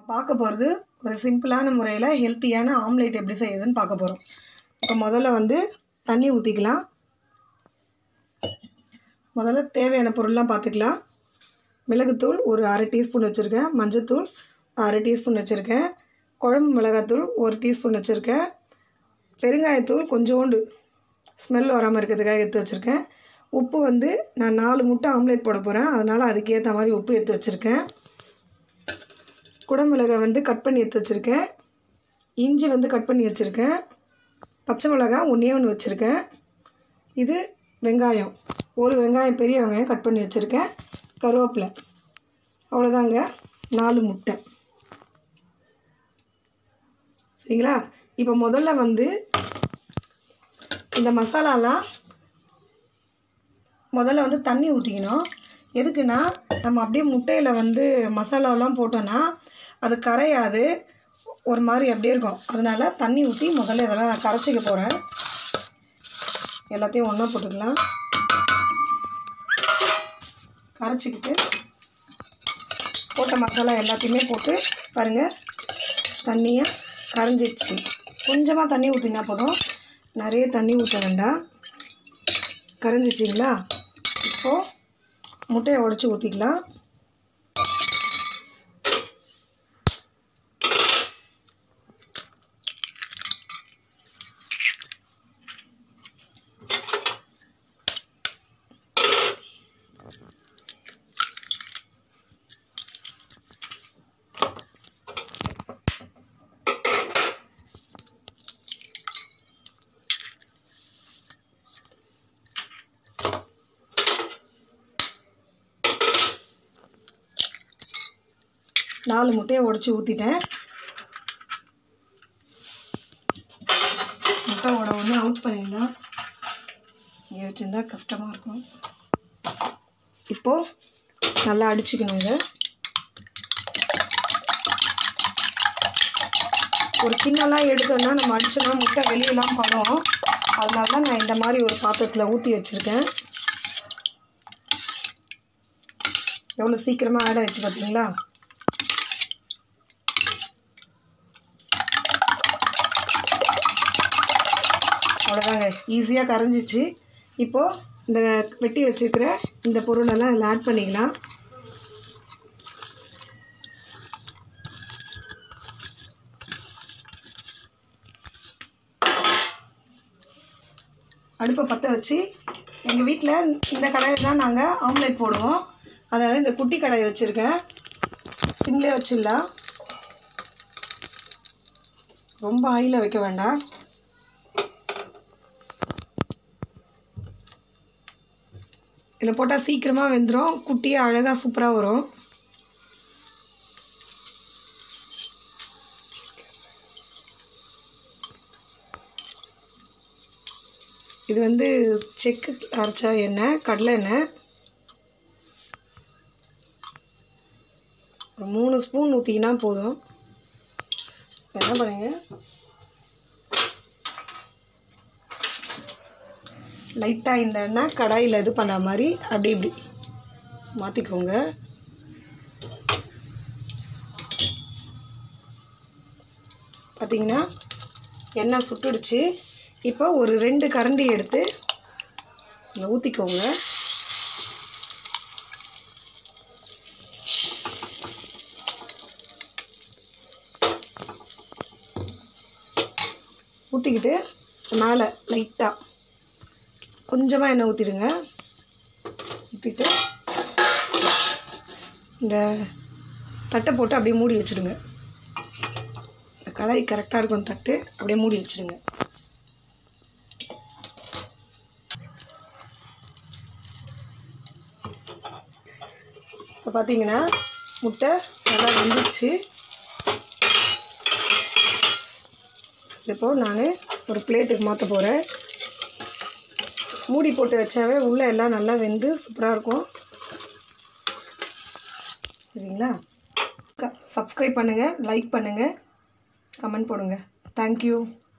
பார்க்க போகிறது ஒரு சிம்பிளான முறையில் ஹெல்த்தியான ஆம்லேட் எப்படி செய்யுதுன்னு பார்க்க போகிறோம் இப்போ முதல்ல வந்து தண்ணி ஊற்றிக்கலாம் முதல்ல தேவையான பொருள்லாம் பார்த்துக்கலாம் மிளகுத்தூள் ஒரு அரை டீஸ்பூன் வச்சுருக்கேன் மஞ்சத்தூள் அரை டீஸ்பூன் வச்சுருக்கேன் குழம்பு மிளகாத்தூள் ஒரு டீஸ்பூன் வச்சுருக்கேன் பெருங்காயத்தூள் கொஞ்சோண்டு ஸ்மெல் வராமல் இருக்கிறதுக்காக எடுத்து வச்சுருக்கேன் உப்பு வந்து நான் நாலு முட்டை ஆம்லேட் போட போகிறேன் அதனால் அதுக்கேற்ற மாதிரி உப்பு எடுத்து வச்சுருக்கேன் குடமிளகாய் வந்து கட் பண்ணி எடுத்து வச்சுருக்கேன் இஞ்சி வந்து கட் பண்ணி வச்சுருக்கேன் பச்சை மிளகாய் ஒன்றே ஒன்று வச்சுருக்கேன் இது வெங்காயம் ஒரு வெங்காயம் பெரிய வெங்காயம் கட் பண்ணி வச்சுருக்கேன் கருவேப்பிலை அவ்வளோதாங்க நாலு முட்டை சரிங்களா இப்போ முதல்ல வந்து இந்த மசாலாலாம் முதல்ல வந்து தண்ணி ஊற்றிக்கணும் எதுக்குன்னா நம்ம அப்படியே முட்டையில் வந்து மசாலாவெலாம் போட்டோன்னா அது கரையாது ஒரு மாதிரி அப்படியே இருக்கும் அதனால் தண்ணி ஊற்றி முதல்ல இதெல்லாம் நான் கரைச்சிக்க போகிறேன் எல்லாத்தையும் ஒன்றா போட்டுக்கலாம் கரைச்சிக்கிட்டு போட்ட மசாலா எல்லாத்தையுமே போட்டு பாருங்கள் தண்ணியாக கரைஞ்சிடுச்சு கொஞ்சமாக தண்ணி ஊற்றினா போதும் நிறைய தண்ணி ஊற்ற வேண்டாம் கரைஞ்சிச்சிங்களா இப்போது முட்டையை உடச்சி ஊற்றிக்கலாம் நாலு முட்டையை உடச்சி ஊற்றிட்டேன் முட்டை உட ஒன்று அவுட் பண்ணிடலாம் இங்கே வச்சுருந்தா கஷ்டமாக இருக்கும் இப்போது நல்லா அடிச்சுக்கணும் இதை ஒரு கிண்ணெல்லாம் எடுத்தோன்னா நம்ம அடிச்சோன்னா முட்டை வெளியெல்லாம் படும் அதனால தான் நான் இந்த மாதிரி ஒரு பாத்திரத்தில் ஊற்றி வச்சுருக்கேன் எவ்வளோ சீக்கிரமாக ஆட் ஆயிடுச்சு பார்த்தீங்களா அவ்வளோதாங்க ஈஸியாக கரைஞ்சிச்சு இப்போது இந்த வெட்டி வச்சுருக்கிற இந்த பொருளெல்லாம் இதில் ஆட் பண்ணிக்கலாம் அடுப்பை பற்ற வச்சு எங்கள் வீட்டில் இந்த கடாயில் தான் நாங்கள் ஆம்லேட் போடுவோம் அதனால் இந்த குட்டி கடாயை வச்சுருக்கேன் சிம்லேயே வச்சிடலாம் ரொம்ப ஹையில் வைக்க வேண்டாம் இதில் போட்டால் சீக்கிரமாக வெந்துடும் குட்டியாக அழகாக சூப்பராக வரும் இது வந்து செக்கு அரைச்ச எண்ணெய் கடலை எண்ணெய் ஒரு மூணு ஸ்பூன் ஊற்றிக்கினா போதும் என்ன பண்ணுங்க லைட்டாக இந்த எண்ணெய் கடாயில் இது பண்ணுற மாதிரி அப்படி இப்படி மாற்றிக்கோங்க பார்த்தீங்கன்னா எண்ணெய் சுட்டுடுச்சு இப்போ ஒரு ரெண்டு கரண்டி எடுத்து இதில் ஊற்றிக்கோங்க ஊற்றிக்கிட்டு மேலே லைட்டாக கொஞ்சமாக எண்ணெய் ஊற்றிடுங்க ஊற்றிட்டு இந்த தட்டை போட்டு அப்படியே மூடி வச்சுடுங்க இந்த கடாய் கரெக்டாக இருக்கும் தட்டு அப்படியே மூடி வச்சுடுங்க இப்போ பார்த்தீங்கன்னா முட்டை நல்லா வெந்துச்சு இப்போது நான் ஒரு பிளேட்டுக்கு மாற்ற போகிறேன் மூடி போட்டு வச்சாவே உள்ளே எல்லாம் நல்லா வெந்து சூப்பராக இருக்கும் சரிங்களா சப்ஸ்கிரைப் பண்ணுங்கள் லைக் பண்ணுங்கள் கமெண்ட் போடுங்க தேங்க்யூ